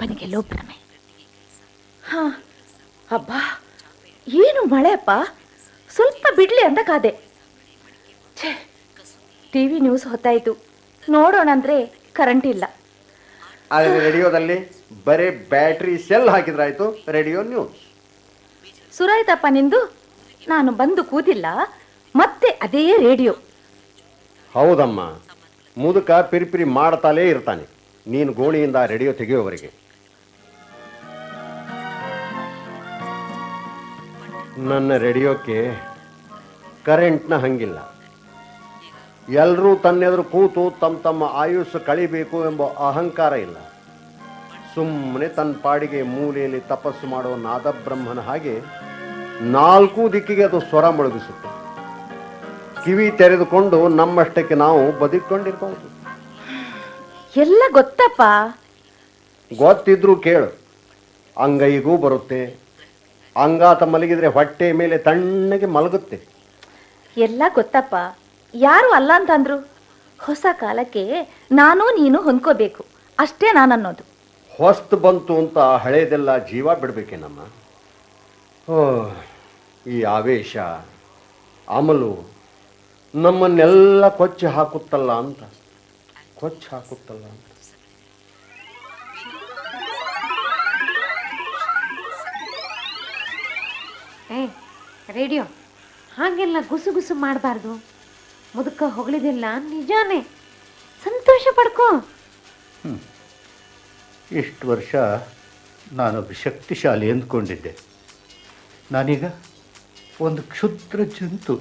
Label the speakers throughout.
Speaker 1: ಅಪ್ಪನಿಗೆಲ್ಲೋ ಭ್ರಮೆ ಹಾ ಅಬ್ಬಾ ಏನು ಮಳೆ ಅಪ್ಪ ಸ್ವಲ್ಪ ಬಿಡ್ಲಿ ಅಂತ ಕಾದೆ ಛೇ ಟಿ ವಿ ನ್ಯೂಸ್ ಹೊತ್ತಾಯಿತು ನೋಡೋಣ ಅಂದರೆ ಕರೆಂಟ್ ಇಲ್ಲ
Speaker 2: ಆದರೆ ರೇಡಿಯೋದಲ್ಲಿ ಬರೀ ಬ್ಯಾಟ್ರಿ ಸೆಲ್ ಹಾಕಿದ್ರಾಯ್ತು ರೇಡಿಯೋ ನ್ಯೂಸ್
Speaker 1: ಸುರಾಯ್ತಪ್ಪ ನಿಂದು ನಾನು ಬಂದು ಕೂತಿಲ್ಲ ಮತ್ತೆ ಅದೇ ರೇಡಿಯೋ
Speaker 2: ಹೌದಮ್ಮ ಮುದುಕ ಪಿರಿಪಿರಿ ಮಾಡ್ತಾಲೇ ಇರ್ತಾನೆ ನೀನು ಗೋಣಿಯಿಂದ ರೇಡಿಯೋ ತೆಗೆಯೋವರೆಗೆ ನನ್ನ ರೇಡಿಯೋಕ್ಕೆ ಕರೆಂಟ್ನ ಹಂಗಿಲ್ಲ ಎಲ್ಲರೂ ತನ್ನೆದುರು ಕೂತು ತಮ್ಮ ತಮ್ಮ ಆಯುಸ್ಸು ಕಳಿಬೇಕು ಎಂಬ ಅಹಂಕಾರ ಇಲ್ಲ ಸುಮ್ಮನೆ ತನ್ನ ಪಾಡಿಗೆ ಮೂಲೆಯಲ್ಲಿ ತಪಸ್ಸು ಮಾಡುವ ನಾದಬ್ರಹ್ಮನ ಹಾಗೆ ನಾಲ್ಕು ದಿಕ್ಕಿಗೆ ಅದು ಸ್ವರ ಮೊಳಗಿಸುತ್ತೆ ಕಿವಿ ತೆರೆದುಕೊಂಡು ನಮ್ಮಷ್ಟಕ್ಕೆ ನಾವು ಬದುಕೊಂಡಿರ್ಬಹುದು
Speaker 1: ಎಲ್ಲ ಗೊತ್ತಪ್ಪ
Speaker 2: ಗೊತ್ತಿದ್ರು ಕೇಳು ಅಂಗೈಗೂ ಬರುತ್ತೆ ಅಂಗಾತ ಮಲಗಿದ್ರೆ ಹೊಟ್ಟೆ ಮೇಲೆ ತಣ್ಣಗೆ ಮಲಗುತ್ತೆ
Speaker 1: ಎಲ್ಲ ಗೊತ್ತಪ್ಪ ಯಾರು ಅಲ್ಲ ಅಂತಂದ್ರು ಹೊಸ ಕಾಲಕ್ಕೆ ನಾನು ನೀನು ಹೊಂದ್ಕೋಬೇಕು ಅಷ್ಟೇ ನಾನನ್ನೋದು
Speaker 2: ಹೊಸ್ತು ಬಂತು ಅಂತ ಹಳೇದೆಲ್ಲ ಜೀವ ಬಿಡಬೇಕೇನಮ್ಮ ಓ ಈ ಆವೇಶ ಅಮಲು ನಮ್ಮನ್ನೆಲ್ಲ ಕೊಚ್ಚಿ ಹಾಕುತ್ತಲ್ಲ ಅಂತ ಕೊಚ್ಚಿ ಹಾಕುತ್ತಲ್ಲ ಅಂತ
Speaker 3: ಏ ರೇಡಿಯೋ ಹಾಗೆಲ್ಲ ಗುಸು ಗುಸು ಮಾಡಬಾರ್ದು ಮುದುಕ ಹೊಗಳಿದಿಲ್ಲ ನಿಜಾನೇ ಸಂತೋಷ ಪಡ್ಕೋ
Speaker 4: ಇಷ್ಟು ವರ್ಷ ನಾನೊಬ್ಬ ಶಕ್ತಿಶಾಲಿ ಅಂದ್ಕೊಂಡಿದ್ದೆ ನಾನೀಗ ಒಂದು ಕ್ಷುದ್ರ ಜಂತು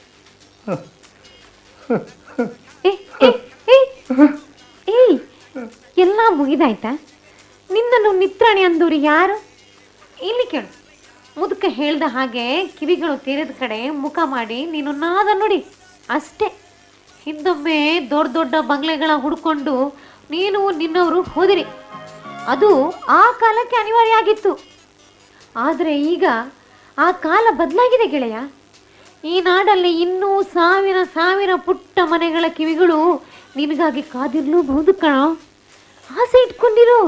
Speaker 3: ಏ ಏ, ಏ, ಏಯ್ ಎಲ್ಲ ಮುಗಿದಾಯ್ತಾ ನಿನ್ನನ್ನು ನಿತ್ರಾಣಿ ಅಂದೂರಿ ಯಾರು ಇಲ್ಲಿ ಕೇಳು ಮುದುಕ ಹೇಳ್ದ ಹಾಗೆ ಕಿವಿಗಳು ತೆರೆದ ಕಡೆ ಮುಖ ಮಾಡಿ ನೀನು ನಾದ ನೋಡಿ ಅಷ್ಟೇ ಹಿಂದೊಮ್ಮೆ ದೊಡ್ಡ ದೊಡ್ಡ ಬಂಗ್ಲೆಗಳ ಹುಡ್ಕೊಂಡು ನೀನು ನಿನ್ನವರು ಹೋದಿರಿ ಅದು ಆ ಕಾಲಕ್ಕೆ ಅನಿವಾರ್ಯ ಆಗಿತ್ತು ಆದರೆ ಈಗ ಆ ಕಾಲ ಬದಲಾಗಿದೆ ಗೆಳೆಯ ಈ ನಾಡಲ್ಲಿ ಇನ್ನೂ ಸಾವಿರ ಸಾವಿರ ಪುಟ್ಟ ಮನೆಗಳ ಕಿವಿಗಳು ನಿನಗಾಗಿ ಕಾದಿರ್ಲೂಬಹುದು ಕಣ ಆಸೆ ಇಟ್ಕೊಂಡಿರು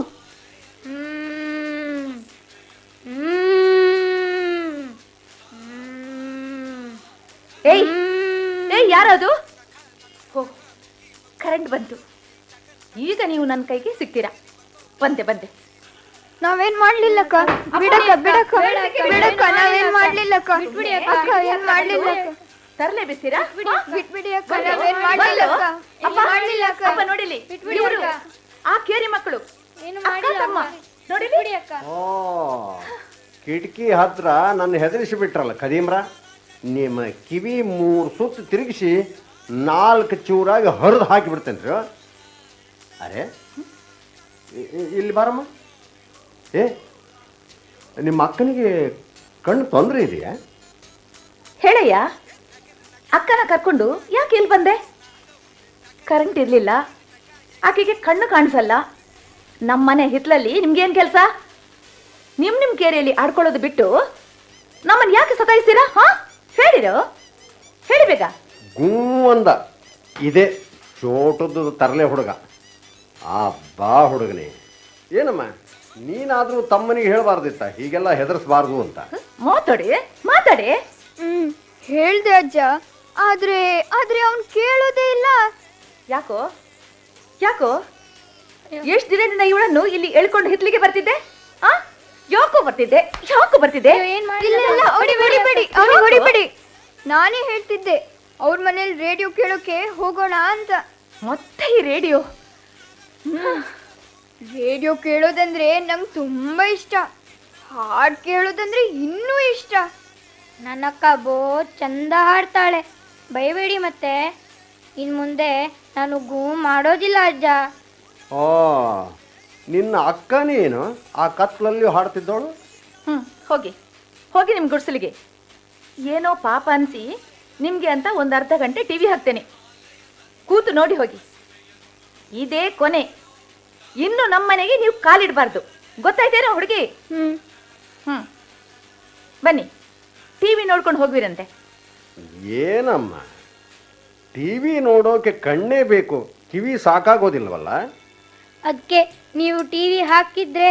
Speaker 1: ಏಯ್ ಏಯ್ ಯಾರದು ಹೋ ಕರೆಂಟ್ ಬಂತು ಈಗ ನೀವು ನನ್ನ ಕೈಗೆ ಸಿಗ್ತೀರಾ ಬಂದೆ ಬಂದೆ
Speaker 5: ನಾವೇನ್ ಮಾಡ್ಲಿಲ್ಲಕ್ಕ ಬಿಡಕ್ಕ ಬಿಡಕ್ಕ ಬಿಡಕ್ಕ ನಾವೇನ್ ಮಾಡ್ಲಿಲ್ಲಕ್ಕ ಅಕ್ಕ ಏನ್ ಮಾಡ್ಲಿಲ್ಲಕ್ಕ
Speaker 1: ತರಲೇ ಬಿಸ್ತೀರಾ
Speaker 5: ಬಿಟ್ಬಿಡಿ ಅಕ್ಕ ನಾವೇನ್ ಮಾಡ್ಲಿಲ್ಲಕ್ಕ
Speaker 1: ಅಪ್ಪ
Speaker 5: ಮಾಡ್ಲಿಲ್ಲಕ್ಕ
Speaker 1: ಅಪ್ಪ ನೋಡಿಲಿ
Speaker 5: ಬಿಟ್ಬಿಡಿ
Speaker 1: ಇವ್ರು
Speaker 5: ಅಕ್ಕ.
Speaker 1: ಆ ಕೇರಿ ಮಕ್ಕಳು
Speaker 5: ಏನು
Speaker 1: ಅಕ್ಕ,
Speaker 5: ಮಾಡಿಲ್ಲ
Speaker 1: ತಮ್ಮ.
Speaker 5: ಅಕ್ಕ.
Speaker 1: ನೋಡಿಲಿ
Speaker 5: ಬಿಡಿ ಅಕ್ಕ
Speaker 2: ಓ ಕಿಟಕಿ ಹತ್ರ ನನ್ನ ಹೆದರಿಸಿ ಬಿಟ್ರಲ್ಲ ಕದೀಮ್ರ ನಿಮ್ಮ ಕಿವಿ ಮೂರು ಸುತ್ತು ತಿರುಗಿಸಿ ನಾಲ್ಕು ಚೂರಾಗಿ ಹರಿದು ಹಾಕಿಬಿಡ್ತೇನೆ ರೀ ಅರೆ ಇ- ಇ- ಇಲ್ಲಿ ಬಾರಮ್ಮ ಏ ನಿಮ್ಮ ಅಕ್ಕನಿಗೆ ಕಣ್ಣು ತೊಂದರೆ ಇದೆಯಾ
Speaker 1: ಹೇಳಯ್ಯ ಅಕ್ಕನ ಕರ್ಕೊಂಡು ಯಾಕೆ ಇಲ್ಲಿ ಬಂದೆ ಕರೆಂಟ್ ಇರಲಿಲ್ಲ ಆಕೆಗೆ ಕಣ್ಣು ಕಾಣಿಸಲ್ಲ ನಮ್ಮನೆ ಹಿತ್ಲಲ್ಲಿ ನಿಮ್ಗೇನು ಕೆಲಸ ನಿಮ್ಮ ನಿಮ್ಮ ಕೇರಿಯಲ್ಲಿ ಆಡ್ಕೊಳ್ಳೋದು ಬಿಟ್ಟು ನಮ್ಮನ್ನು ಯಾಕೆ ಸತಾಯಿಸ್ತೀರಾ ಹಾ ಹೇಳಿರೋ ಹೇಳಿ ಬೇಗ
Speaker 2: ಗೂ ಅಂದ ಇದೆ ಚೋಟದ್ದು ತರಲೆ ಹುಡುಗ ಆ ಬಾ ಹುಡುಗನೇ ಏನಮ್ಮ ನೀನಾದರೂ ತಮ್ಮನಿಗೆ ಹೇಳಬಾರ್ದಿತ್ತ ಹೀಗೆಲ್ಲ ಹೆದರಿಸಬಾರ್ದು ಅಂತ
Speaker 1: ಮಾತಾಡಿ ಮಾತಾಡಿ
Speaker 5: ಹ್ಮ್ ಹೇಳ್ದೆ ಅಜ್ಜ ಆದ್ರೆ ಆದ್ರೆ ಅವ್ನ್ ಕೇಳೋದೇ ಇಲ್ಲ
Speaker 1: ಯಾಕೋ ಯಾಕೋ ಎಷ್ಟು ದಿನದಿಂದ ಇವಳನ್ನು ಇಲ್ಲಿ ಎಳ್ಕೊಂಡು ಹಿತ್ಲಿಗೆ ಬರ್ತಿದ್ದೆ ಆ ಯಾಕೋ ಬರ್ತಿದ್ದೆ ಯಾಕೋ ಬರ್ತಿದ್ದೆ
Speaker 5: ಇಲ್ಲ ಇಲ್ಲ ಅವ್ನಿಗೆ ಹೊಡಿಬೇಡಿ ಅವ್ನಿಗೆ ಹೊಡಿಬೇಡಿ ನಾನೇ ಹೇಳ್ತಿದ್ದೆ ಅವ್ರ ಮನೇಲಿ ರೇಡಿಯೋ ಕೇಳೋಕೆ ಹೋಗೋಣ ಅಂತ
Speaker 1: ಮತ್ತೆ ಈ ರೇಡಿಯೋ
Speaker 5: ರೇಡಿಯೋ ಕೇಳೋದಂದ್ರೆ ನಂಗೆ ತುಂಬಾ ಇಷ್ಟ ಹಾಡ್ ಕೇಳೋದಂದ್ರೆ ಇನ್ನೂ ಇಷ್ಟ ನನ್ನ ಅಕ್ಕ ಬೋ ಚಂದ ಹಾಡ್ತಾಳೆ ಬೈಬೇಡಿ ಮತ್ತೆ ಇನ್ ಮುಂದೆ ನಾನು ಗೂ ಮಾಡೋದಿಲ್ಲ ಅಜ್ಜ
Speaker 2: ಓ ನಿನ್ನ ಅಕ್ಕನೇನು ಆ ಕತ್ಲಲ್ಲಿ ಹಾಡ್ತಿದ್ದವಳು
Speaker 1: ಹ್ಮ್ ಹೋಗಿ ಹೋಗಿ ನಿಮ್ಮ ಗುಡ್ಸಲಿಗೆ ಏನೋ ಪಾಪ ಅನ್ಸಿ ನಿಮ್ಗೆ ಅಂತ ಒಂದು ಅರ್ಧ ಗಂಟೆ ಟಿವಿ ಹಾಕ್ತೇನೆ ಕೂತು ನೋಡಿ ಹೋಗಿ ಇದೇ ಕೊನೆ ಇನ್ನು ನಮ್ಮನೆಗೆ ನೀವು ಕಾಲಿಡಬಾರ್ದು ಗೊತ್ತಾಯ್ತೇನೋ ಹುಡುಗಿ
Speaker 5: ಹ್ಮ್
Speaker 1: ಹ್ಮ್ ಬನ್ನಿ ಟಿವಿ ನೋಡ್ಕೊಂಡು ಹೋಗ್ವಿರಂತೆ
Speaker 2: ಏನಮ್ಮ ಟಿ ವಿ ನೋಡೋಕೆ ಕಣ್ಣೇ ಬೇಕು ಕಿವಿ ಸಾಕಾಗೋದಿಲ್ವಲ್ಲ
Speaker 5: ಅದಕ್ಕೆ ನೀವು ಟಿವಿ ಹಾಕಿದ್ರೆ